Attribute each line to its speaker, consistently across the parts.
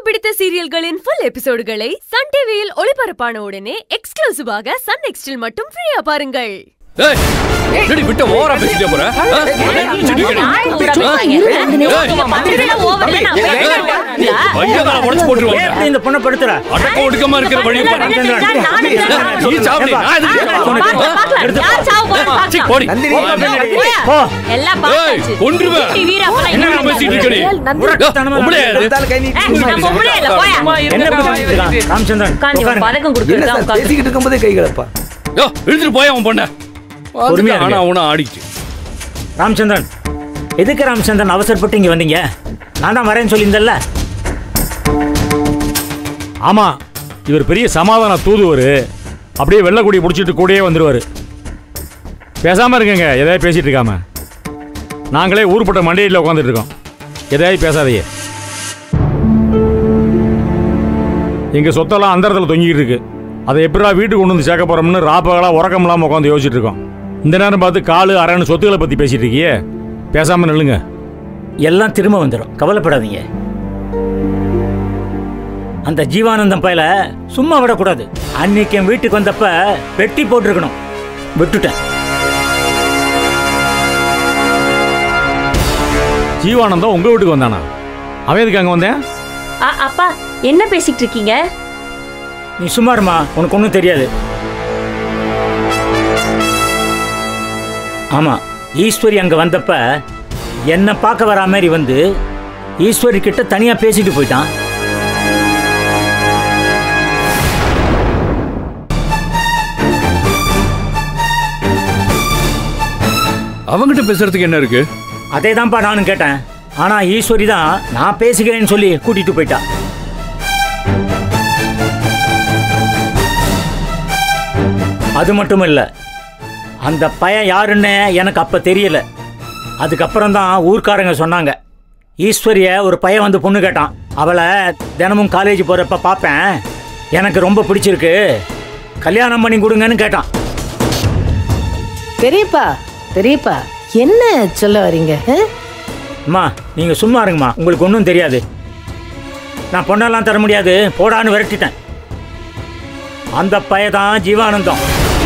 Speaker 1: பிடித்த சீரியல்களின் full எபிசோடுகளை Sun டிவியில் ஒளிபரப்பான உடனே எக்ஸ்க்ளூசிவாக சன் நெக்ஸ்டில் மட்டும் ஃப்ரீயா பாருங்கள்
Speaker 2: ஏய், என்னடி விட்ட ஓவரா பேசிட்டே போற ஆ? நினைச்சிட்டு இருக்கடி? ஆ? வையகால உடைச்சு போட்டுருவாங்க.
Speaker 3: ஏன் இந்த பொண்ணை படுத்துற
Speaker 2: அடக்க ஒடுக்கமா இருக்கிற வழி பாரு. நீ சாப்பிடு, நான் எதுக்கு கேட்கணும்? ஆ? சீ, போடி.
Speaker 3: போ
Speaker 1: எல்லாம்
Speaker 2: ஏய், கொன்றுவேன். என்னடா பேசிட்டு இருக்க நீ?
Speaker 3: நந்திரத்தனமா
Speaker 2: உம்பளையா இது?
Speaker 3: என்ன பேசிட்டு இருக்கான் ராமச்சந்திரன் உட்காருங்க.
Speaker 1: பதக்கம்
Speaker 4: இல்ல சார் பேசிக்கிட்டு இருக்கும்போதே கை கலப்பா
Speaker 2: யோ, இழுத்துட்டு போய் அவன் பொண்ண
Speaker 3: பொறுமையா இருங்க.
Speaker 2: ஆனா அவனை ஆடிச்சு
Speaker 3: ராமச்சந்திரன் எதுக்கு ராமச்சந்திரன் அவசரப்பட்டு இங்க வந்தீங்க நான் தான் வரேன்னு சொல்லியிருந்தேன்ல
Speaker 5: ஆமா இவர் பெரிய சமாதான தூதுவர் அப்படியே வெள்ளக்குடி பிடிச்சிட்டு கூடயே வந்துருவாரு பேசாம இருக்கங்க எதையாவது பேசிட்டு இருக்காம நாங்களே ஊர்பட்ட மண்டையில் உட்காந்துட்டு இருக்கோம் எதையாவது பேசாதீங்க எங்க சொத்தெல்லாம் அந்தரத்தில் தொங்கிட்டு இருக்கு அதை எப்படா வீட்டுக்கு கொண்டு வந்து சேர்க்க போறோம்னு ராப்பகலா உறக்கம் இல்லாம உட்காந்து யோசிச்சுட்டு இருக்கோம் இந்த நேரம் பார்த்து காலு அரைன்னு சொத்துக்களை பத்தி பேசிட்டு இருக்கியே பேசாம நில்லுங்க
Speaker 3: எல்லாம் திரும்ப வந்துடும் கவலைப்படாதீங்க அந்த ஜீவானந்தம் பயல சும்மா விடக்கூடாது அன்னைக்கு என் வீட்டுக்கு வந்தப்ப வெட்டி போட்டிருக்கணும் விட்டுட்டேன்
Speaker 5: ஜீவானந்தம் உங்க வீட்டுக்கு வந்தானா அவன் எதுக்கு அங்க வந்தேன்
Speaker 1: அப்பா என்ன பேசிட்டு இருக்கீங்க
Speaker 3: நீ சும்மா இருமா உனக்கு ஒன்றும் தெரியாது ஆமா ஈஸ்வரி அங்க வந்தப்ப என்னை பார்க்க வரா மாதிரி வந்து ஈஸ்வரி கிட்ட தனியா பேசிட்டு போயிட்டான்
Speaker 2: அவங்கிட்ட பேசுறதுக்கு என்ன இருக்கு
Speaker 3: அதே தான்ப்பா நானும் கேட்டேன் ஆனா ஈஸ்வரி தான் நான் பேசுகிறேன்னு சொல்லி கூட்டிட்டு போயிட்டா அது மட்டும் இல்ல அந்த பையன் யாருன்னு எனக்கு அப்ப தெரியல அதுக்கப்புறம் தான் ஊர்க்காரங்க சொன்னாங்க ஈஸ்வரிய ஒரு பையன் வந்து பொண்ணு கேட்டான் அவளை தினமும் காலேஜ் போறப்ப பார்ப்பேன் எனக்கு ரொம்ப பிடிச்சிருக்கு கல்யாணம் பண்ணி கொடுங்கன்னு கேட்டான்
Speaker 6: பெரியப்பா பெரியப்பா என்ன சொல்ல வரீங்க ஆ?
Speaker 3: அம்மா நீங்க சும்மா இருங்கம்மா உங்களுக்கு ஒன்றும் தெரியாது நான் பொண்ணெல்லாம் தர முடியாது போடான்னு விரட்டிட்டேன் அந்த பைய தான் ஜீவானந்தம்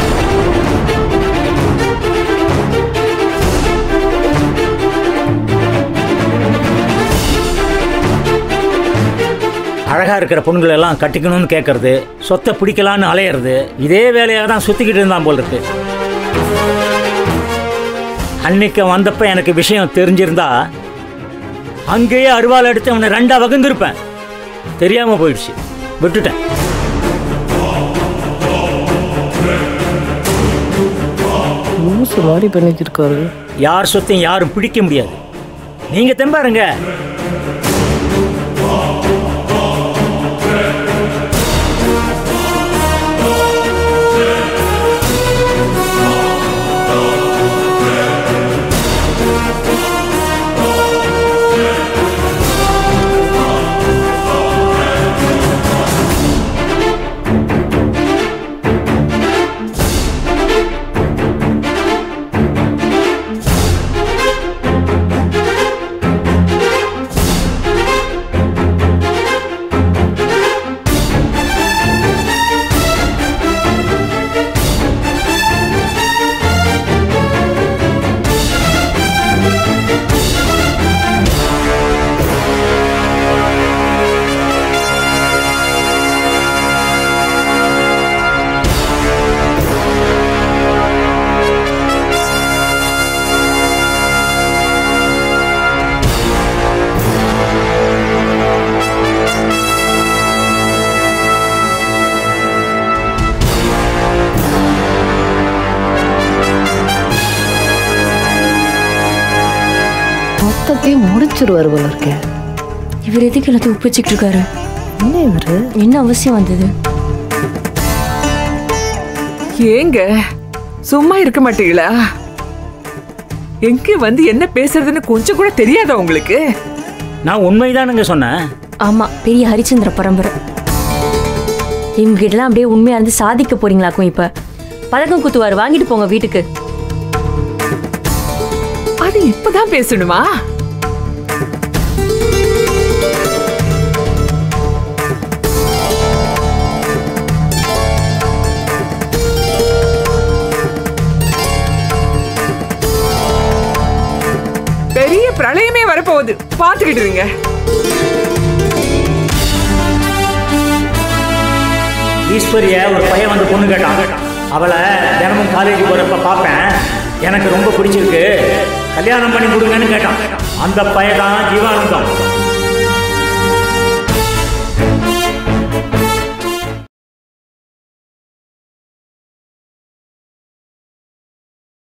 Speaker 3: அழகா இருக்கிற பொண்ணுங்களை எல்லாம் கட்டிக்கணும்னு கேட்கறது சொத்தை பிடிக்கலான்னு அலையிறது இதே வேலையாக தான் சுத்திக்கிட்டு இருந்தான் போல் இருக்கு அன்னைக்கு வந்தப்ப எனக்கு விஷயம் தெரிஞ்சிருந்தா அங்கேயே அருவாள் எடுத்து அவனை ரெண்டா வகுந்திருப்பேன் தெரியாம போயிடுச்சு விட்டுட்டேன்
Speaker 6: லூசு மாதிரி பண்ணிட்டு இருக்காரு
Speaker 3: யார் சொத்தையும் யாரும் பிடிக்க முடியாது நீங்க தெம்பாருங்க
Speaker 6: மொத்தத்தையும் முடிச்சிருவாரு போல இருக்கே
Speaker 7: இவர் எதுக்கு எல்லாத்தையும் உப்பு வச்சுக்கிட்டு இருக்காரு
Speaker 6: என்ன இவரு
Speaker 7: என்ன அவசியம் வந்தது
Speaker 8: ஏங்க சும்மா இருக்க மாட்டீங்களா எங்க வந்து என்ன பேசுறதுன்னு கொஞ்சம் கூட தெரியாதா உங்களுக்கு
Speaker 3: நான் உண்மைதானுங்க சொன்னேன்
Speaker 7: ஆமா பெரிய ஹரிச்சந்திர பரம்பரை இவங்க கிட்டலாம் அப்படியே உண்மையா இருந்து சாதிக்க போறீங்களாக்கும் இப்ப பதக்கம் குத்துவார் வாங்கிட்டு போங்க வீட்டுக்கு
Speaker 8: அது இப்பதான் பேசணுமா பிரளயமே வரப்போகுது பாத்துக்கிட்டு இருங்க
Speaker 3: ஈஸ்வரிய ஒரு பையன் வந்து பொண்ணு கேட்டான் அவளை தினமும் காலேஜ் போகிறப்ப பார்ப்பேன் எனக்கு ரொம்ப பிடிச்சிருக்கு கல்யாணம் பண்ணி கொடுங்கன்னு கேட்டான் அந்த பையன் தான் ஜீவானந்தம்